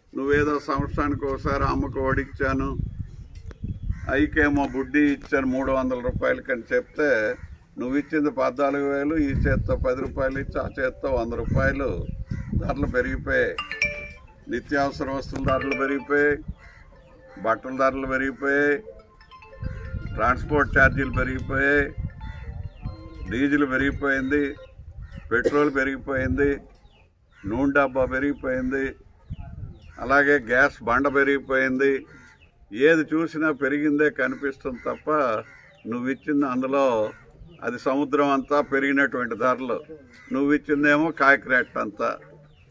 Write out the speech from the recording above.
నువ్వేదో సంవత్సరానికి ఒకసారి అమ్మకు ఓడిచ్చాను ఐకేమో బుడ్డి ఇచ్చాను మూడు వందల రూపాయలకి అని చెప్తే నువ్వు ఇచ్చింది పద్నాలుగు వేలు ఈ చేత్తో పది రూపాయలు ఇచ్చి ఆ చేత్తో వంద రూపాయలు ధరలు పెరిగిపోయాయి నిత్యావసర వస్తువుల ధరలు పెరిగిపోయాయి బట్టల ధరలు పెరిగిపోయాయి ట్రాన్స్పోర్ట్ ఛార్జీలు పెరిగిపోయాయి డీజిల్ పెరిగిపోయింది పెట్రోల్ పెరిగిపోయింది నూనె డబ్బా పెరిగిపోయింది అలాగే గ్యాస్ బండ పెరిగిపోయింది ఏది చూసినా పెరిగిందే కనిపిస్తుంది తప్ప నువ్వు ఇచ్చింది అందులో అది సముద్రం అంతా పెరిగినటువంటి ధరలు నువ్వు ఇచ్చిందేమో కాకిరెట్ అంతా